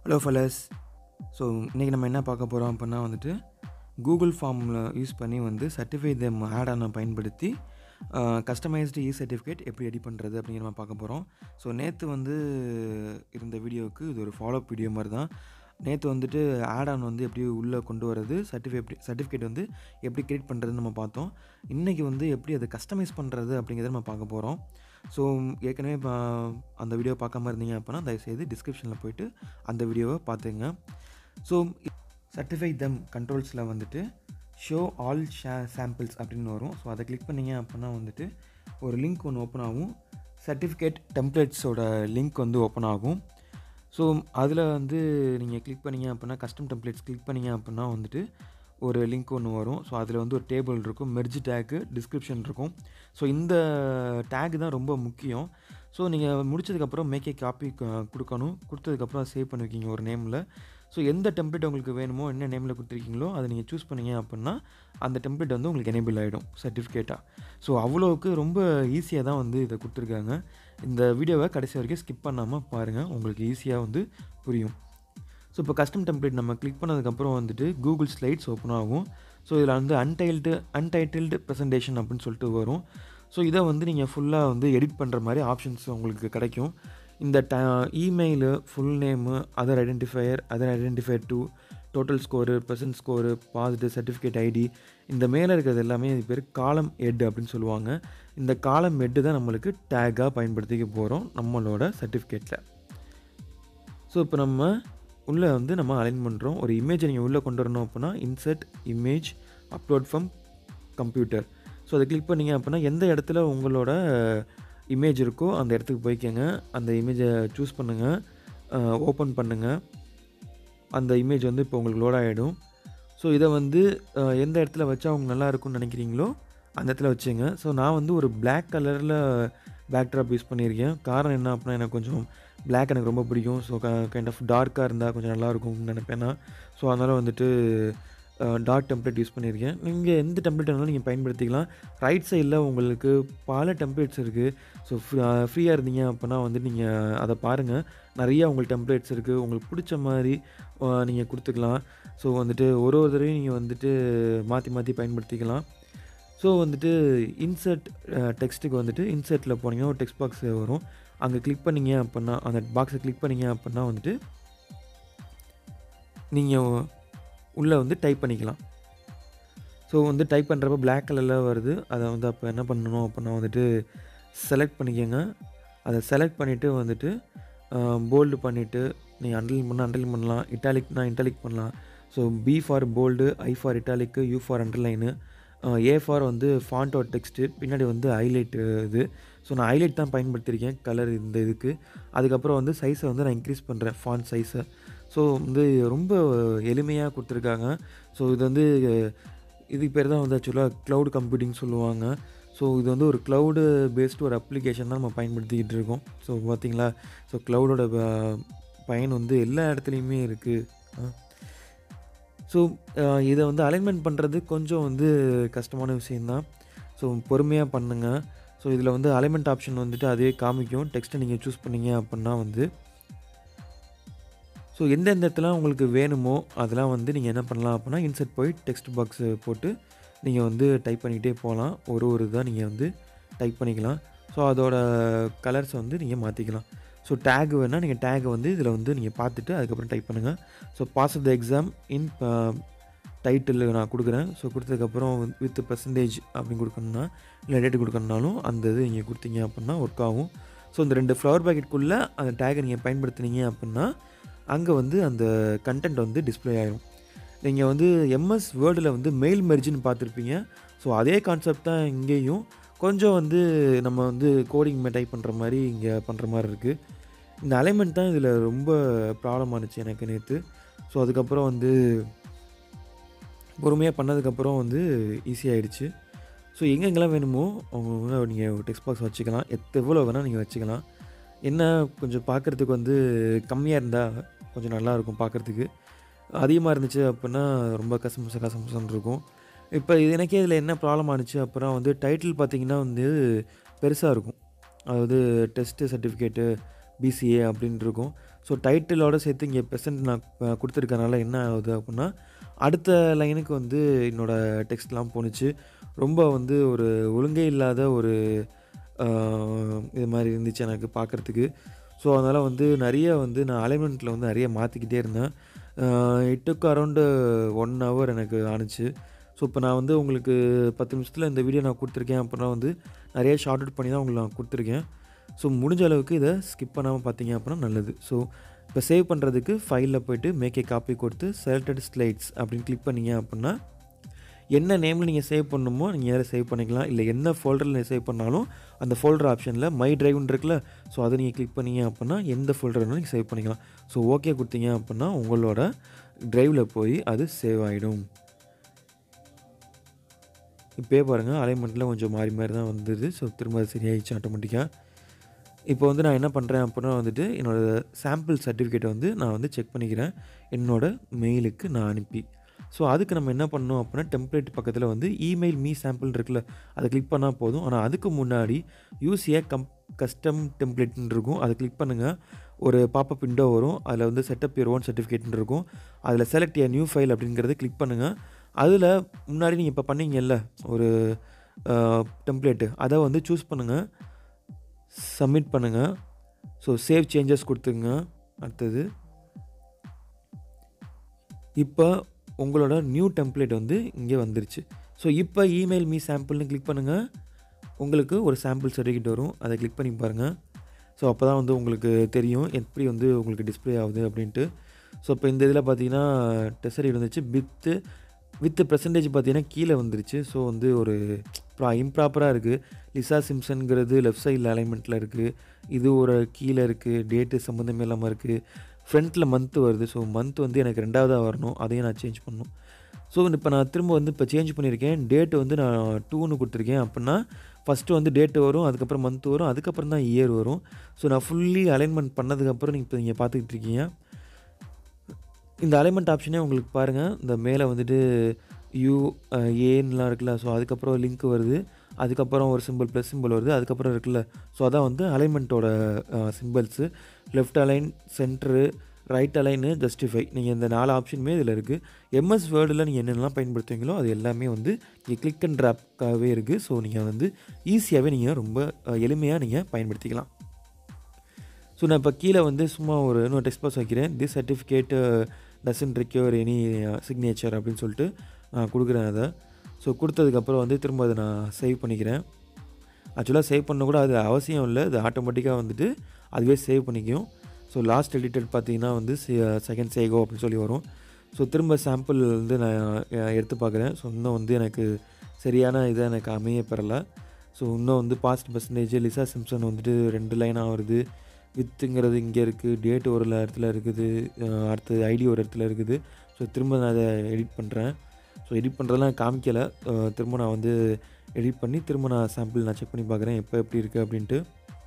hello folks so இன்றைக்கி நம்ம என்ன பார்க்க போகிறோம் அப்படின்னா வந்துட்டு கூகுள் ஃபார்மில் யூஸ் பண்ணி வந்து சர்டிஃபை தம் ஆட் ஆன பயன்படுத்தி கஸ்டமைஸ்டு இ சர்டிஃபிகேட் எப்படி ரெடி பண்ணுறது அப்படிங்கிற நம்ம பார்க்க போகிறோம் ஸோ நேற்று வந்து இருந்த வீடியோவுக்கு இது ஒரு ஃபாலோஅப் வீடியோ மாதிரி தான் நேற்று வந்துட்டு ஆட் ஆன் வந்து எப்படி உள்ளே கொண்டு வரது சர்டிஃபை எப்படி சர்டிஃபிகேட் வந்து எப்படி கிரியேட் பண்ணுறதுன்னு நம்ம பார்த்தோம் இன்றைக்கி வந்து எப்படி அதை கஸ்டமைஸ் பண்ணுறது அப்படிங்கிறத நம்ம பார்க்க போகிறோம் ஸோ ஏற்கனவே இப்போ அந்த வீடியோ பார்க்காம இருந்தீங்க அப்படின்னா தயவுசெய்து டிஸ்கிரிப்ஷனில் போயிட்டு அந்த வீடியோவை பார்த்துங்க ஸோ சர்டிஃபை தம் கண்ட்ரோல்ஸில் வந்துட்டு ஷோ ஆல் ஷே சாம்பிள்ஸ் அப்படின்னு வரும் ஸோ அதை கிளிக் பண்ணிங்க அப்படின்னா வந்துட்டு ஒரு லிங்க் ஒன்று ஓப்பன் ஆகும் சர்டிஃபிகேட் டெம்ப்ளேட்ஸோட லிங்க் வந்து ஓப்பன் ஆகும் ஸோ அதில் வந்து நீங்கள் கிளிக் பண்ணிங்க அப்படின்னா கஸ்டம் டெம்ப்ளேட்ஸ் கிளிக் பண்ணிங்க அப்படின்னா வந்துட்டு ஒரு லிங்க் ஒன்று வரும் ஸோ அதில் வந்து ஒரு டேபிள் இருக்கும் மெர்ஜ் டேக்கு டிஸ்கிரிப்ஷன் இருக்கும் ஸோ இந்த டேக் தான் ரொம்ப முக்கியம் ஸோ நீங்கள் முடிச்சதுக்கப்புறம் மேக்கே காப்பி கொடுக்கணும் கொடுத்ததுக்கப்புறம் சேவ் பண்ணி வைக்கிங்க ஒரு நேமில் ஸோ எந்த டெம்ப்ளேட் உங்களுக்கு வேணுமோ என்ன நேமில் கொடுத்துருக்கீங்களோ அதை நீங்கள் சூஸ் பண்ணீங்க அப்படின்னா அந்த டெம்ப்ளேட் வந்து உங்களுக்கு எனேபிள் ஆகிடும் சர்டிஃபிகேட்டாக ஸோ அவ்வளோவுக்கு ரொம்ப ஈஸியாக தான் வந்து இதை கொடுத்துருக்காங்க இந்த வீடியோவை கடைசி வரைக்கும் ஸ்கிப் பண்ணாமல் பாருங்கள் உங்களுக்கு ஈஸியாக வந்து புரியும் ஸோ இப்போ கஸ்டம் டெம்ப்ளேட் நம்ம கிளிக் பண்ணதுக்கப்புறம் வந்துட்டு கூகுள் ஸ்லைட்ஸ் ஓப்பன் ஆகும் ஸோ இதில் வந்து அன்டைல்டு அன்டைட்டில்டு ப்ரெசன்டேஷன் அப்படின்னு சொல்லிட்டு வரும் ஸோ இதை வந்து நீங்கள் ஃபுல்லாக வந்து எடிட் பண்ணுற மாதிரி ஆப்ஷன்ஸ் உங்களுக்கு கிடைக்கும் இந்த the email full name other identifier other identifier two total score percent score positive certificate ID இந்த மேலே இருக்கிறது எல்லாமே இது பேர் காலம் ஹெட் அப்படின்னு சொல்லுவாங்க இந்த காலம் ஹெட்டு தான் நம்மளுக்கு டேக்காக பயன்படுத்திக்க போகிறோம் நம்மளோட சர்டிஃபிகேட்டில் ஸோ இப்போ நம்ம உள்ளே வந்து நம்ம அலைன் பண்ணுறோம் ஒரு இமேஜை நீங்கள் உள்ளே கொண்டு வரணும் அப்படின்னா insert image upload from computer so அதை கிளிக் பண்ணிங்க அப்படின்னா எந்த இடத்துல உங்களோட இமேஜ் இருக்கோ அந்த இடத்துக்கு போய்க்கங்க அந்த இமேஜை சூஸ் பண்ணுங்கள் ஓப்பன் பண்ணுங்கள் அந்த இமேஜ் வந்து இப்போ உங்களுக்கு லோட் ஆகிடும் ஸோ இதை வந்து எந்த இடத்துல வச்சா அவங்க நல்லா இருக்கும்னு நினைக்கிறீங்களோ அந்த இடத்துல வச்சுங்க ஸோ நான் வந்து ஒரு பிளாக் கலரில் பேக்ட்ராப் யூஸ் பண்ணியிருக்கேன் காரணம் என்ன அப்படின்னா எனக்கு கொஞ்சம் பிளாக் எனக்கு ரொம்ப பிடிக்கும் ஸோ கைண்ட் ஆஃப் டார்க்காக இருந்தால் கொஞ்சம் நல்லாயிருக்கும்னு நினைப்பேன் நான் ஸோ அதனால் வந்துட்டு டார்க் டெம்ப்ளேட் யூஸ் பண்ணியிருக்கேன் நீங்கள் எந்த டெம்ப்ளேட் வேணாலும் நீங்கள் பயன்படுத்திக்கலாம் ரைட் சைடில் உங்களுக்கு பல டெம்ப்ளேட்ஸ் இருக்குது ஸோ ஃப்ரீயாக இருந்தீங்க அப்படின்னா வந்து நீங்கள் அதை பாருங்கள் நிறைய உங்களுக்கு டெம்ப்ளேட்ஸ் இருக்குது உங்களுக்கு பிடிச்ச மாதிரி நீங்கள் கொடுத்துக்கலாம் ஸோ வந்துட்டு ஒரு ஒரு தடவையும் நீங்கள் வந்துட்டு மாற்றி மாற்றி பயன்படுத்திக்கலாம் ஸோ வந்துட்டு இன்சர்ட் டெக்ஸ்ட்டுக்கு வந்துட்டு இன்சர்ட்டில் போனீங்கன்னா ஒரு டெக்ஸ்ட் பாக்ஸ் வரும் அங்கே கிளிக் பண்ணிங்க அப்படின்னா அந்த பாக்ஸை கிளிக் பண்ணிங்க அப்படின்னா வந்துட்டு நீங்கள் உள்ளே வந்து டைப் பண்ணிக்கலாம் ஸோ வந்து டைப் பண்ணுறப்ப பிளாக் கலரில் வருது அதை வந்து அப்போ என்ன பண்ணணும் அப்படின்னா வந்துட்டு செலக்ட் பண்ணிக்கோங்க அதை செலக்ட் பண்ணிவிட்டு வந்துட்டு போல்டு பண்ணிவிட்டு நீங்கள் அண்டர்லைன் பண்ணால் அண்டர்லைன் பண்ணலாம் இட்டாலிக்னா இட்டாலிக் பண்ணலாம் so B for bold I for italic U for underline A for வந்து ஃபாண்ட் ஒரு டெக்ஸ்ட்டு பின்னாடி வந்து ஹைலைட்டு இது ஸோ நான் ஹைலைட் தான் பயன்படுத்தியிருக்கேன் கலர் இந்த இதுக்கு அதுக்கப்புறம் வந்து சைஸை வந்து நான் இன்க்ரீஸ் பண்ணுறேன் ஃபாண்ட் சைஸை ஸோ வந்து ரொம்ப எளிமையாக கொடுத்துருக்காங்க ஸோ இது வந்து இதுக்கு பேர் தான் வந்து ஆக்சுவலாக க்ளவுட் கம்ப்யூட்டிங் சொல்லுவாங்க ஸோ இது வந்து ஒரு க்ளவுடு பேஸ்டு ஒரு அப்ளிகேஷன் தான் நம்ம பயன்படுத்திக்கிட்டு இருக்கோம் ஸோ பார்த்தீங்களா ஸோ க்ளவுடோட பயன் வந்து எல்லா இடத்துலையுமே இருக்குது ஸோ இதை வந்து அலைன்மெண்ட் பண்ணுறது கொஞ்சம் வந்து கஷ்டமான விஷயந்தான் ஸோ பொறுமையாக பண்ணுங்கள் ஸோ இதில் வந்து அலைன்மெண்ட் ஆப்ஷன் வந்துட்டு அதே காமிக்கும் டெக்ஸ்ட்டை நீங்கள் சூஸ் பண்ணீங்க அப்படின்னா வந்து ஸோ எந்தெந்த இடத்துல உங்களுக்கு வேணுமோ அதெல்லாம் வந்து நீங்கள் என்ன பண்ணலாம் அப்படின்னா இன்சர்ட் போய் டெக்ஸ்ட் பாக்ஸு போட்டு நீங்கள் வந்து டைப் பண்ணிக்கிட்டே போகலாம் ஒரு ஒரு இதாக நீங்கள் வந்து டைப் பண்ணிக்கலாம் ஸோ அதோட கலர்ஸை வந்து நீங்கள் மாற்றிக்கலாம் ஸோ டேக் வேணால் நீங்கள் டேகை வந்து இதில் வந்து நீங்கள் பார்த்துட்டு அதுக்கப்புறம் டைப் பண்ணுங்கள் so pass of the exam in title நான் கொடுக்குறேன் ஸோ கொடுத்ததுக்கப்புறம் வித் பர்சன்டேஜ் அப்படின்னு கொடுக்கணுன்னா இல்லை டேட்டு கொடுக்கணுனாலும் அந்த இது நீங்கள் கொடுத்தீங்க அப்படின்னா ஒர்க் ஆகும் ஸோ இந்த ரெண்டு ஃப்ளவர் பேக்கெட்டுக்குள்ளே அந்த டேகை நீங்கள் பயன்படுத்துனீங்க அப்படின்னா அங்கே வந்து அந்த கண்டென்ட் வந்து டிஸ்பிளே ஆகிடும் நீங்கள் வந்து எம்எஸ் வேர்டில் வந்து மெயில் மெர்ஜின்னு பார்த்துருப்பீங்க ஸோ அதே கான்செப்ட் தான் இங்கேயும் கொஞ்சம் வந்து நம்ம வந்து கோடிங் டைப் பண்ணுற மாதிரி இங்கே பண்ணுற மாதிரி இருக்குது இந்த அலைன்மெண்ட் தான் இதில் ரொம்ப ப்ராப்ளம் ஆனிச்சு எனக்கு நேற்று ஸோ அதுக்கப்புறம் வந்து பொறுமையாக பண்ணதுக்கப்புறம் வந்து ஈஸியாகிடுச்சு ஸோ எங்கெங்கெல்லாம் வேணுமோ அவங்க நீங்கள் டெக்ஸ்ட் பாக்ஸ் வச்சுக்கலாம் எத் எவ்வளோ வேணால் நீங்கள் வச்சுக்கலாம் என்ன கொஞ்சம் பார்க்குறதுக்கு வந்து கம்மியாக இருந்தால் கொஞ்சம் நல்லாயிருக்கும் பார்க்குறதுக்கு அதிகமாக இருந்துச்சு அப்படின்னா ரொம்ப கசமச கசமசன்னு இருக்கும் இப்போ இது எனக்கே இதில் என்ன ப்ராப்ளம் ஆனிச்சு அப்புறம் வந்து டைட்டில் பார்த்திங்கன்னா வந்து பெருசாக இருக்கும் அதாவது டெஸ்ட்டு சர்டிஃபிகேட்டு பிசிஏ அப்படின்னு இருக்கும் ஸோ டைட்டிலோட சேர்த்து இங்கே பெர்சன்ட் நான் அஹ், கொடுத்துருக்கனால என்ன ஆகுது அப்படின்னா அடுத்த லைனுக்கு வந்து என்னோடய டெக்ஸ்ட்லாம் போணுச்சு ரொம்ப வந்து ஒரு ஒழுங்கே இல்லாத ஒரு அஹ், இது மாதிரி இருந்துச்சு எனக்கு பார்க்குறதுக்கு ஸோ அதனால் வந்து நிறைய வந்து நான் அலைன்மெண்ட்டில் வந்து நிறைய மாற்றிக்கிட்டே இருந்தேன் இட்டுக்கு அரௌண்டு ஒன் ஹவர் எனக்கு ஆணுச்சு ஸோ இப்போ நான் வந்து உங்களுக்கு பத்து நிமிஷத்தில் இந்த வீடியோ நான் கொடுத்துருக்கேன் அப்படின்னா வந்து நிறைய ஷார்ட் அவுட் பண்ணி தான் உங்களுக்கு நான் கொடுத்துருக்கேன் ஸோ முடிஞ்ச அளவுக்கு இதை ஸ்கிப் பண்ணாமல் பார்த்தீங்க அப்படின்னா நல்லது ஸோ இப்போ சேவ் பண்ணுறதுக்கு ஃபைலில் போயிட்டு மேக் ஏ காப்பி கொடுத்து செலக்டட் ஸ்லைட்ஸ் அப்படின்னு கிளிக் பண்ணீங்க அப்படின்னா என்ன நேமில் நீங்கள் சேவ் பண்ணணுமோ நீங்கள் யாரை சேவ் பண்ணிக்கலாம் இல்லை என்ன ஃபோல்டரில் நீங்கள் சேவ் பண்ணாலும் அந்த ஃபோல்டர் ஆப்ஷனில் மை டிரைவ்னு இருக்குல்ல ஸோ அதை நீங்கள் கிளிக் பண்ணீங்க அப்படின்னா எந்த ஃபோல்டர் வேணாலும் நீங்கள் சேவ் பண்ணிக்கலாம் ஸோ ஓகே கொடுத்தீங்க அப்படின்னா உங்களோட டிரைவில் போய் அது சேவ் ஆகிடும் இப்போயே பாருங்கள் அலைன்மெண்ட்டில் கொஞ்சம் மாறி மாறி தான் வந்தது ஸோ திரும்ப அது சரியாயிடுச்சு ஆட்டோமேட்டிக்காக இப்போ வந்து நான் என்ன பண்ணுறேன் அப்படின்னா வந்துட்டு என்னோடய சாம்பிள் சர்டிஃபிகேட்டை வந்து நான் வந்து செக் பண்ணிக்கிறேன் என்னோடய மெயிலுக்கு நான் அனுப்பி ஸோ அதுக்கு நம்ம என்ன பண்ணணும் அப்படின்னா டெம்ப்ளேட் பக்கத்தில் வந்து இமெயில் மீ சாம்பிள் இருக்குல்ல அதை கிளிக் பண்ணால் போதும் ஆனால் அதுக்கு முன்னாடி யூஸ் ஏ கம் கஸ்டம் டெம்ப்ளேட்னு இருக்கும் அதை கிளிக் பண்ணுங்கள் ஒரு பாப்பப் விண்டோ வரும் அதில் வந்து செட்டப் யூர் ஓன் சர்டிஃபிகேட்னு இருக்கும் அதில் செலக்ட் ஏ நியூ ஃபைல் அப்படிங்கிறத கிளிக் பண்ணுங்கள் அதில் முன்னாடி நீங்கள் இப்போ பண்ணீங்கல்ல ஒரு டெம்ப்ளேட்டு அதை வந்து சூஸ் பண்ணுங்கள் சப்மிட் பண்ணுங்கள் ஸோ சேவ் சேஞ்சஸ் கொடுத்துங்க அடுத்தது இப்போ உங்களோட நியூ டெம்ப்ளேட் வந்து இங்கே வந்துருச்சு ஸோ இப்போ இமெயில் மீ சாம்பிள்னு கிளிக் பண்ணுங்கள் உங்களுக்கு ஒரு சாம்பிள் சர்டிஃபிகேட் வரும் அதை கிளிக் பண்ணி பாருங்கள் ஸோ அப்போ தான் வந்து உங்களுக்கு தெரியும் எப்படி வந்து உங்களுக்கு டிஸ்ப்ளே ஆகுது அப்படின்ட்டு ஸோ இப்போ இந்த இதில் பார்த்தீங்கன்னா டெசரி வந்துச்சு வித்து வித் பெர்சன்டேஜ் பார்த்தீங்கன்னா கீழே வந்துருச்சு ஸோ வந்து ஒரு இம்ப்ராப்பராக இருக்குது லிசா சிம்சன்கிறது லெஃப்ட் சைடில் அலைன்மெண்ட்டில் இருக்குது இது ஒரு கீழே இருக்குது டேட்டு சம்மந்தமே இல்லாமல் இருக்குது ஃப்ரண்ட்டில் மந்த் வருது ஸோ மந்த் வந்து எனக்கு ரெண்டாவதாக வரணும் அதையும் நான் சேஞ்ச் பண்ணணும் ஸோ இப்போ நான் திரும்ப வந்து இப்போ சேஞ்ச் பண்ணியிருக்கேன் டேட்டு வந்து நான் டூன்னு கொடுத்துருக்கேன் அப்படின்னா ஃபஸ்ட்டு வந்து டேட்டு வரும் அதுக்கப்புறம் மந்த் வரும் அதுக்கப்புறம் தான் இயர் வரும் ஸோ நான் ஃபுல்லி அலைன்மெண்ட் பண்ணதுக்கப்புறம் நீங்கள் இப்போ நீங்கள் பார்த்துக்கிட்டு இருக்கீங்க இந்த அலைன்மெண்ட் ஆப்ஷனே உங்களுக்கு பாருங்கள் இந்த மேலே வந்துட்டு யூ ஏன்லாம் இருக்குல்ல ஸோ அதுக்கப்புறம் லிங்க் வருது அதுக்கப்புறம் ஒரு சிம்பிள் ப்ளஸ் சிம்பிள் வருது அதுக்கப்புறம் இருக்குல்ல ஸோ அதான் வந்து அலைன்மெண்ட்டோட symbols left align centre right align justify நீங்கள் இந்த நாலு ஆப்ஷனுமே இதில் இருக்குது எம்எஸ் வேர்டில் நீங்கள் என்னென்னலாம் பயன்படுத்துவீங்களோ அது எல்லாமே வந்து நீங்கள் கிளிக் அண்ட் ட்ராப்காகவே இருக்குது ஸோ நீங்கள் வந்து ஈஸியாகவே நீங்கள் ரொம்ப எளிமையாக நீங்கள் பயன்படுத்திக்கலாம் ஸோ நான் இப்போ கீழே வந்து சும்மா ஒரு இன்னொரு டெக்ஸ்ட் பாக்ஸ் வைக்கிறேன் this certificate doesn't require any signature அப்படின்னு சொல்லிட்டு நான் கொடுக்குறேன் அதை ஸோ கொடுத்ததுக்கப்புறம் வந்து திரும்ப அதை நான் சேவ் பண்ணிக்கிறேன் ஆக்சுவலாக சேவ் பண்ண கூட அது அவசியம் இல்லை அது ஆட்டோமேட்டிக்காக வந்துட்டு அதுவே சேவ் பண்ணிக்கும் ஸோ லாஸ்ட் எடிட்டட் பார்த்தீங்கன்னா வந்து செகண்ட் சேகோ அப்படின்னு சொல்லி வரும் ஸோ திரும்ப சாம்பிள் வந்து நான் எடுத்து பார்க்குறேன் ஸோ இன்னும் வந்து எனக்கு சரியான இதை எனக்கு அமைய பெறலை ஸோ இன்னும் வந்து பாஸ்ட் பர்சன்டேஜ் லிசா சிம்சன் வந்துட்டு ரெண்டு லைனாக வருது வித்துங்கிறது இங்கே இருக்குது டேட் ஒரு இடத்துல இருக்குது அடுத்தது ஐடி ஒரு இடத்துல இருக்குது ஸோ திரும்ப நான் அதை எடிட் பண்ணுறேன் ஸோ எடிட் பண்ணுறதெல்லாம் காமிக்கலை திரும்ப நான் வந்து எடிட் பண்ணி திரும்ப நான் சாம்பிள் நான் செக் பண்ணி பார்க்குறேன் எப்போ எப்படி இருக்குது அப்படின்ட்டு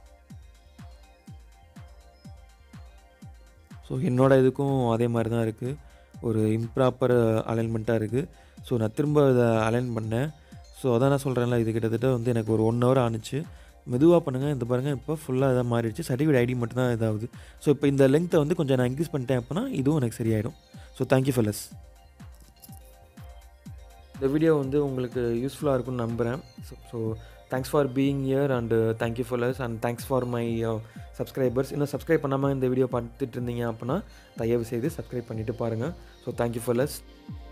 ஸோ என்னோட இதுக்கும் அதே மாதிரி தான் இருக்குது ஒரு இம்ப்ராப்பர் அலைன்மெண்ட்டாக இருக்குது ஸோ நான் திரும்ப அதை அலைன் பண்ணேன் ஸோ அதான் நான் சொல்கிறேன்ல இது கிட்டத்தட்ட வந்து எனக்கு ஒரு ஒன் ஹவர் ஆணுச்சு மெதுவாக பண்ணுங்கள் இந்த பாருங்கள் இப்போ ஃபுல்லாக இதாக மாறிடுச்சு சர்டிஃபிகேட் ஐடி மட்டும் தான் இதாகுது ஸோ இப்போ இந்த லெங்த்தை வந்து கொஞ்சம் நான் இன்க்ரீஸ் பண்ணிட்டேன் அப்படின்னா இதுவும் எனக்கு சரியாயிடும் ஸோ தேங்க்யூ ஃபெல்லஸ் இந்த வீடியோ வந்து உங்களுக்கு யூஸ்ஃபுல்லாக இருக்கும்னு நம்புகிறேன் so so thanks for being here and thank you fellows and thanks for my subscribers இன்னும் சப்ஸ்கிரைப் பண்ணாமல் இந்த வீடியோ பார்த்துட்டு இருந்தீங்க அப்படின்னா தயவு செய்து சப்ஸ்கிரைப் பண்ணிவிட்டு பாருங்கள் ஸோ தேங்க்யூ ஃபெல்லஸ்